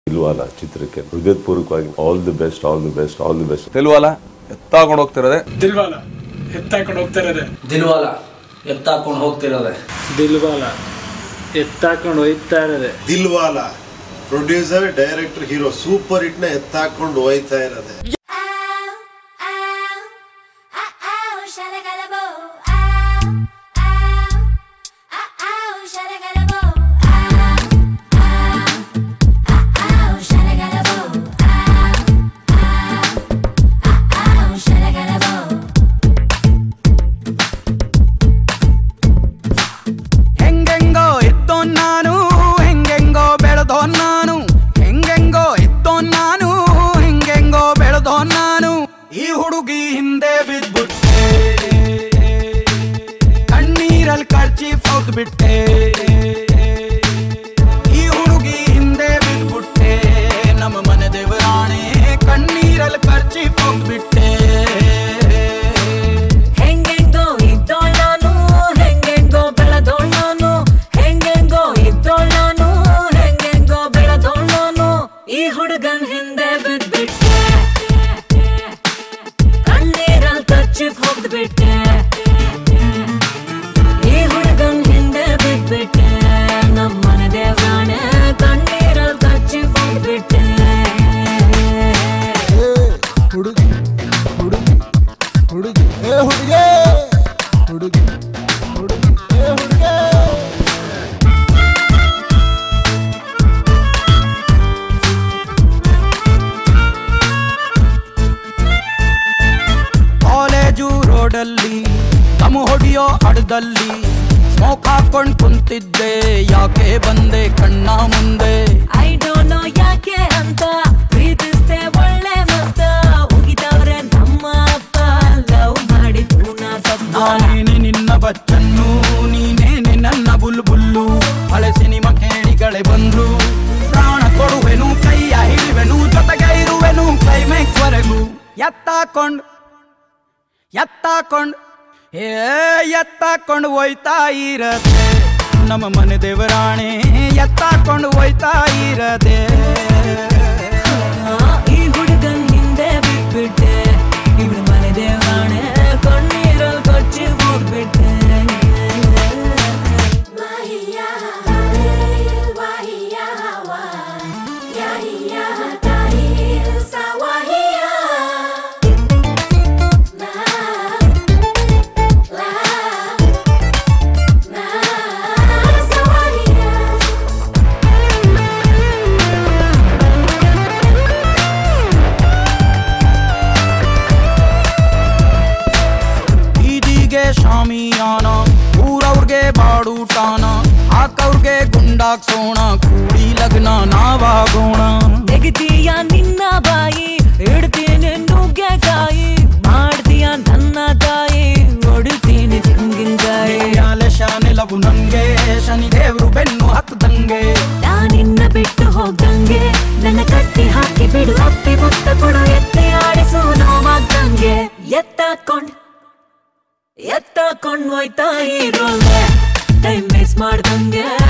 ಇಲ್ವಲ್ಲ ಚಿತ್ರಕ್ಕೆ ಹೃದಯಪೂರ್ವಕವಾಗಿ all the best all the best all the best ತೆಲುವಾಲ ಎತ್ತಾಕೊಂಡು ಹೋಗ್ತಿರೋದೆ ದಿಲ್ವಾಲ ಎತ್ತಾಕೊಂಡು ಹೋಗ್ತಾ ಇರೋದೆ ದಿಲ್ವಾಲ ಎತ್ತಾಕೊಂಡು ಹೋಗ್ತಿರೋದೆ ದಿಲ್ವಾಲ ಎತ್ತಾಕೊಂಡು ಹೋಯ್ತಾ ಇರೋದೆ Dilwala producer director hero super hit ನ ಎತ್ತಾಕೊಂಡು ಹೋಯ್ತಾ ಇರೋದೆ ಹೆಂಗೆಂಗೋ ಇದ್ದೋ ನಾನು ಹೆಂಗೆಂಗೋ ಬೆಳೆದೋ ನಾನು ಹೆಂಗೆಂಗೋ ಇದ್ದೋ ನಾನು ಹೆಂಗೆಂಗೋ ಬೆಳೆದೋ ನಾನು ಈ ಹುಡುಗಿ ಹಿಂದೆ ಬಿದ್ಬಿಟ್ಟೆ ಕಣ್ಣೀರಲ್ಲಿ ಕರ್ಚಿ ಬಿಟ್ಟೆ ಈ ಹುಡುಗಿ ಹಿಂದೆ ಬಿದ್ಬಿಟ್ಟೆ ನಮ್ಮ ಮನೆ ದೇವರಾಣೆ ಕಣ್ಣೀರಲ್ಲಿ ಕರ್ಚಿ ಬಿಟ್ಟೆ ಹೆಂಗೆಂಗೋ ಇದ್ದೋಳ್ ನಾನು ಹೆಂಗೆಂಗೋ ಬೆಳೆದೋಳ್ ನಾನು ಹೆಂಗೆಂಗೋ ಇದ್ದೋಳ್ ನಾನು ಹೆಂಗೆಂಗೋ ಬೆಳೆದೋಳ್ ನಾನು ಈ ಹುಡುಗನ್ ಹಿಂದೆ ಬಿದ್ಬಿಟ್ಟೆ ಕಣ್ಣೀರಲ್ ಕಚ್ಚಿಫ್ ಹೋಗ್ಬಿಟ್ಟೆ ಈ ಹುಡುಗನ್ ಹಿಂದೆ ಬಿದ್ಬಿಟ್ಟೆ ನಮ್ಮನೆ ದೇವ್ರಾಣೆ ಕಣ್ಣೀರಲ್ ಕಚ್ಚಿಫ್ ಹೋಗ್ಬಿಟ್ಟೆ ಹುಡುಗಿ ಹುಡುಗಿ ಹುಡುಗಿ ಏ ಹುಡುಗಿ ಹುಡುಗಿ ಹುಡುಗಿ ಏ ಹುಡುಗಿ ಕಾಲೇಜು ರೋಡಲ್ಲಿ ತಮ್ಮ ಹೊಡಿಯೋ ಅಡದಲ್ಲಿ ಸ್ಮೋಕ್ ಹಾಕೊಂಡ್ ಕುಂತಿದ್ದೆ ಯಾಕೆ ಬಂದೆ ಕಣ್ಣ ಮುಂದೆ ಐ ಡೋಂಟ್ ನೋ ಯಾಕೆ ಅಂತ ಪ್ರೀತಿಸ್ದೆ ಒಳ್ಳೆ ಮತ್ತ ಉಗಿದವ್ರೆ ನಮ್ಮ ಅಪ್ಪ ಲವ್ ಮಾಡಿದ್ರು ನಾ ತಪ್ಪ ನಾನೇನೆ ನಿನ್ನ ಬಚ್ಚನ್ನು ನೀನೇನೆ ನನ್ನ ಬುಲ್ಬುಲ್ಲು ಹಳೆ ಸಿನಿಮಾ ಕೇಳಿಗಳೇ ಬಂದ್ರು ಪ್ರಾಣ ಕೊಡುವೆನು ಕೈಯ ಹಿಡಿವೆನು ಜೊತೆಗೆ ಇರುವೆನು ಕ್ಲೈಮ್ಯಾಕ್ಸ್ ವರೆಗೂ ಎತ್ತಾಕೊಂಡ್ ಎತ್ತಾಕೊಂಡ್ ಏ ಎತ್ತಾಕೊಂಡು ಹೋಯ್ತಾ ಇರದೆ ನಮ್ಮ ಮನೆ ದೇವರಾಣೆ ಎತ್ತಾಕೊಂಡು ಹೋಯ್ತಾ ಇರದೆ ಈ ಹುಡುಗನ್ ಹಿಂದೆ ಬಿಟ್ಬಿಟ್ಟೆ ಇವಳು ಮನೆ ದೇವಾಣೆ ಕಣ್ಣೀರಲ್ಲಿ ಕೊಚ್ಚಿ ಹೋಗ್ಬಿಟ್ಟೆ ಬೀದಿಗೆ ಶಾಮಿಯಾನ ಊರವ್ರಿಗೆ ಬಾಡೂಟಾನ ಹಾಕವ್ರಿಗೆ ಗುಂಡಾಕ್ಸೋಣ ಕೂಡಿ ಲಗ್ನ ನಾವಾಗೋಣ ತೆಗಿತೀಯ ನಿನ್ನ ಬಾಯಿ ಇಡ್ತೀನಿ ನುಗ್ಗೆಕಾಯಿ ಮಾಡ್ತೀಯ ನನ್ನ ತಾಯಿ ಹೊಡಿತೀನಿ ತೆಂಗಿನಕಾಯಿ ಮ್ಯಾಲೆ ಶಾನೆಲವು ನಂಗೆ ಶನಿ ದೇವ್ರು ಬೆನ್ನು ಹತ್ತದಂಗೆ ನಾನಿನ್ನ ಬಿಟ್ಟು ಹೋಗಂಗೆ ನನ್ನ ಕಟ್ಟಿ ಹಾಕಿ ಬಿಡು ಅಪ್ಪಿ ಮುತ್ತ ಕೊಡು ಎತ್ತಿ ಆಡಿಸು ನೋವಾಗ್ದಂಗೆ ಎತ್ತಾಕೊಂಡ್ ಎತ್ತಾಕೊಂಡ್ ಹೋಯ್ತಾ ಇರೋಲ್ಲೆ ಟೈಮ್ ವೇಸ್ಟ್ ಮಾಡ್ದಂಗೆ